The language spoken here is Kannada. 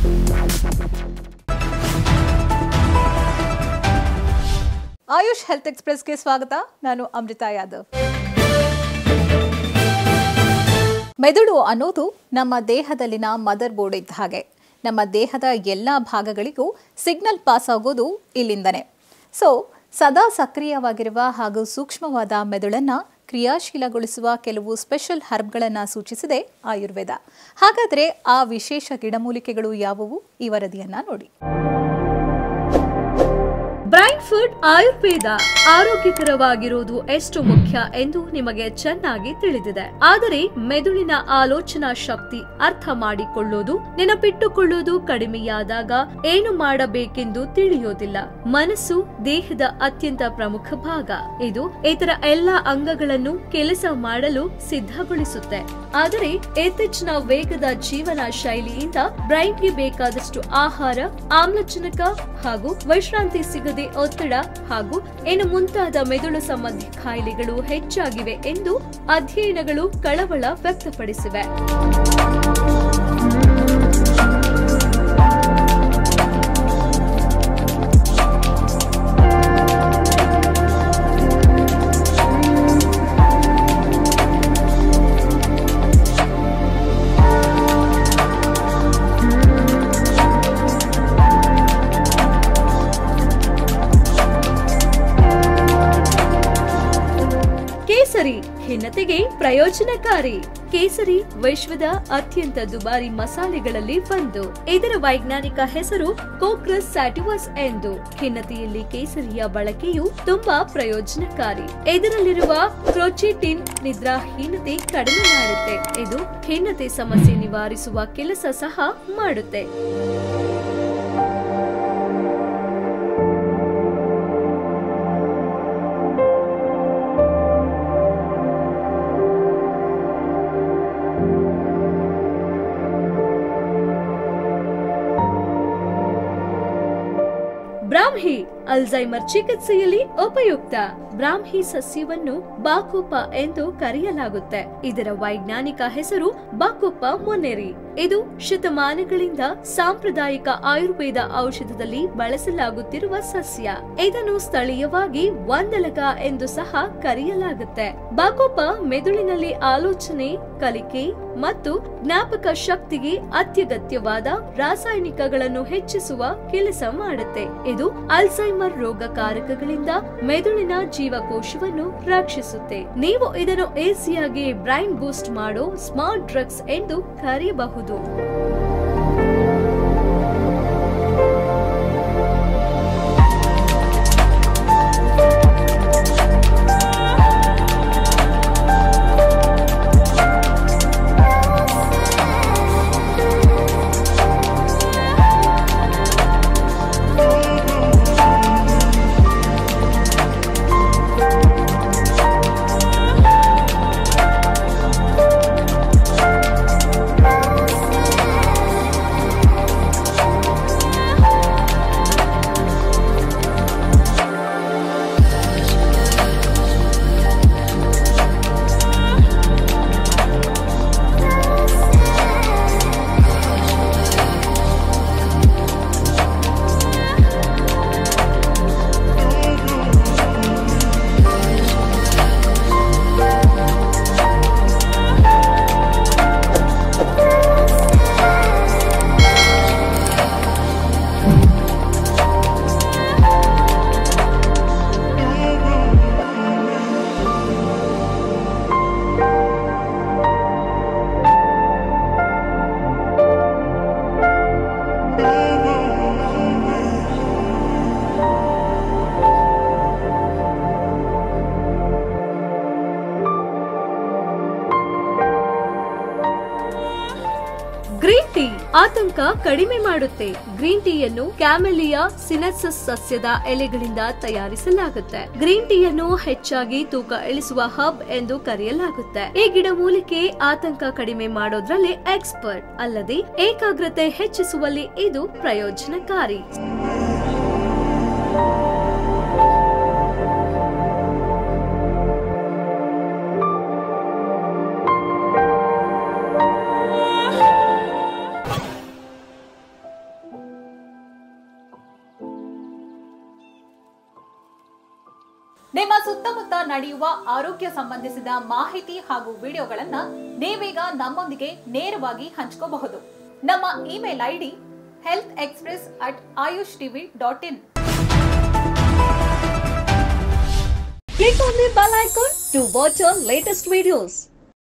ಆಯುಷ್ ಹೆಲ್ತ್ ಎಕ್ಸ್ಪ್ರೆಸ್ಗೆ ಸ್ವಾಗತ ನಾನು ಅಮೃತಾ ಯಾದವ್ ಮೆದುಳು ಅನ್ನೋದು ನಮ್ಮ ದೇಹದಲ್ಲಿನ ಮದರ್ ಬೋರ್ಡ್ ಇದ್ದ ಹಾಗೆ ನಮ್ಮ ದೇಹದ ಎಲ್ಲ ಭಾಗಗಳಿಗೂ ಸಿಗ್ನಲ್ ಪಾಸ್ ಆಗೋದು ಇಲ್ಲಿಂದನೇ ಸೊ ಸದಾ ಸಕ್ರಿಯವಾಗಿರುವ ಹಾಗೂ ಸೂಕ್ಷ್ಮವಾದ ಮೆದುಳನ್ನ ಕ್ರಿಯಾಶೀಲಗೊಳಿಸುವ ಕೆಲವು ಸ್ಪೆಷಲ್ ಹರ್ಬ್ಗಳನ್ನು ಸೂಚಿಸಿದೆ ಆಯುರ್ವೇದ ಹಾಗಾದರೆ ಆ ವಿಶೇಷ ಗಿಡಮೂಲಿಕೆಗಳು ಯಾವುವು ಈ ವರದಿಯನ್ನ ನೋಡಿ ಬ್ರೈನ್ ಫುಡ್ ಆಯುರ್ವೇದ ಆರೋಗ್ಯಕರವಾಗಿರುವುದು ಎಷ್ಟು ಮುಖ್ಯ ಎಂದು ನಿಮಗೆ ಚೆನ್ನಾಗಿ ತಿಳಿದಿದೆ ಆದರೆ ಮೆದುಳಿನ ಆಲೋಚನಾ ಶಕ್ತಿ ಅರ್ಥ ಮಾಡಿಕೊಳ್ಳೋದು ನೆನಪಿಟ್ಟುಕೊಳ್ಳೋದು ಕಡಿಮೆಯಾದಾಗ ಏನು ಮಾಡಬೇಕೆಂದು ತಿಳಿಯೋದಿಲ್ಲ ಮನಸ್ಸು ದೇಹದ ಅತ್ಯಂತ ಪ್ರಮುಖ ಭಾಗ ಇದು ಇತರ ಎಲ್ಲ ಅಂಗಗಳನ್ನು ಕೆಲಸ ಮಾಡಲು ಸಿದ್ಧಗೊಳಿಸುತ್ತೆ ಆದರೆ ಇತ್ತೀಚಿನ ವೇಗದ ಜೀವನ ಶೈಲಿಯಿಂದ ಬ್ರೈನ್ಗೆ ಬೇಕಾದಷ್ಟು ಆಹಾರ ಆಮ್ಲಜನಕ ಹಾಗೂ ವಿಶ್ರಾಂತಿ ಸಿಗದೆ ಒತ್ತಡ ಹಾಗೂ ಇನ್ನು ಮುಂತಾದ ಮೆದುಳು ಸಂಬಂಧಿ ಕಾಯಿಲೆಗಳು ಹೆಚ್ಚಾಗಿವೆ ಎಂದು ಅಧ್ಯಯನಗಳು ಕಳವಳ ವ್ಯಕ್ತಪಡಿಸಿವೆ ಕೇಸರಿ ಖಿನ್ನತೆಗೆ ಪ್ರಯೋಜನಕಾರಿ ಕೇಸರಿ ವಿಶ್ವದ ಅತ್ಯಂತ ದುಬಾರಿ ಮಸಾಲೆಗಳಲ್ಲಿ ಒಂದು ಇದರ ವೈಜ್ಞಾನಿಕ ಹೆಸರು ಕೋಕ್ರಸ್ ಸ್ಯಾಟಿವಸ್ ಎಂದು ಖಿನ್ನತೆಯಲ್ಲಿ ಕೇಸರಿಯ ಬಳಕೆಯು ತುಂಬಾ ಪ್ರಯೋಜನಕಾರಿ ಇದರಲ್ಲಿರುವ ಕ್ರೋಚಿಟಿನ್ ನಿದ್ರಾಹೀನತೆ ಕಡಿಮೆ ಮಾಡುತ್ತೆ ಇದು ಖಿನ್ನತೆ ಸಮಸ್ಯೆ ನಿವಾರಿಸುವ ಕೆಲಸ ಸಹ ಮಾಡುತ್ತೆ ಬ್ರಾಹ್ಮಿ ಅಲ್ಝೈಮರ್ ಚಿಕಿತ್ಸೆಯಲ್ಲಿ ಉಪಯುಕ್ತ ಬ್ರಾಹ್ಮಿ ಸಸ್ಯವನ್ನು ಬಾಕುಪ ಎಂದು ಕರೆಯಲಾಗುತ್ತೆ ಇದರ ವೈಜ್ಞಾನಿಕ ಹೆಸರು ಬಾಕುಪ ಮೊನೆರಿ ಇದು ಶತಮಾನಗಳಿಂದ ಸಾಂಪ್ರದಾಯಿಕ ಆಯುರ್ವೇದ ಔಷಧದಲ್ಲಿ ಬಳಸಲಾಗುತ್ತಿರುವ ಸಸ್ಯ ಇದನ್ನು ಸ್ಥಳೀಯವಾಗಿ ವಂದಲಕ ಎಂದು ಸಹ ಕರೆಯಲಾಗುತ್ತೆ ಬಾಕೋಪ ಮೆದುಳಿನಲ್ಲಿ ಆಲೋಚನೆ ಕಲಿಕೆ ಮತ್ತು ಜ್ಞಾಪಕ ಶಕ್ತಿಗೆ ಅತ್ಯಗತ್ಯವಾದ ರಾಸಾಯನಿಕಗಳನ್ನು ಹೆಚ್ಚಿಸುವ ಕೆಲಸ ಮಾಡುತ್ತೆ ಇದು ಅಲ್ಝೈಮರ್ ರೋಗಕಾರಕಗಳಿಂದ ಮೆದುಳಿನ ಜೀವಕೋಶವನ್ನು ರಕ್ಷಿಸುತ್ತೆ ನೀವು ಇದನ್ನು ಈಸಿಯಾಗಿ ಬ್ರೈನ್ ಬೂಸ್ಟ್ ಮಾಡೋ ಸ್ಮಾರ್ಟ್ ಡ್ರಗ್ಸ್ ಎಂದು ಕರೆಯಬಹುದು ಗ್ರೀನ್ ಟೀ ಆತಂಕ ಕಡಿಮೆ ಮಾಡುತ್ತೆ ಗ್ರೀನ್ ಟೀಯನ್ನು ಕ್ಯಾಮೆಲಿಯಾ ಸಿನೆಸಸ್ ಸಸ್ಯದ ಎಲೆಗಳಿಂದ ತಯಾರಿಸಲಾಗುತ್ತೆ ಗ್ರೀನ್ ಟೀಯನ್ನು ಹೆಚ್ಚಾಗಿ ತೂಕ ಇಳಿಸುವ ಹಬ್ ಎಂದು ಕರೆಯಲಾಗುತ್ತೆ ಈ ಗಿಡಮೂಲಿಕೆ ಆತಂಕ ಕಡಿಮೆ ಮಾಡೋದ್ರಲ್ಲಿ ಎಕ್ಸ್ಪರ್ಟ್ ಅಲ್ಲದೆ ಏಕಾಗ್ರತೆ ಹೆಚ್ಚಿಸುವಲ್ಲಿ ಇದು ಪ್ರಯೋಜನಕಾರಿ ನಿಮ್ಮ ಸುತ್ತಮುತ್ತ ನಡೆಯುವ ಆರೋಗ್ಯ ಸಂಬಂಧಿಸಿದ ಮಾಹಿತಿ ಹಾಗೂ ವಿಡಿಯೋಗಳನ್ನ ನೀವೀಗ ನಮ್ಮೊಂದಿಗೆ ನೇರವಾಗಿ ಹಂಚ್ಕೋಬಹುದು ನಮ್ಮ email ID health express at Ayush TV dot in Click on the bell icon to watch our latest videos.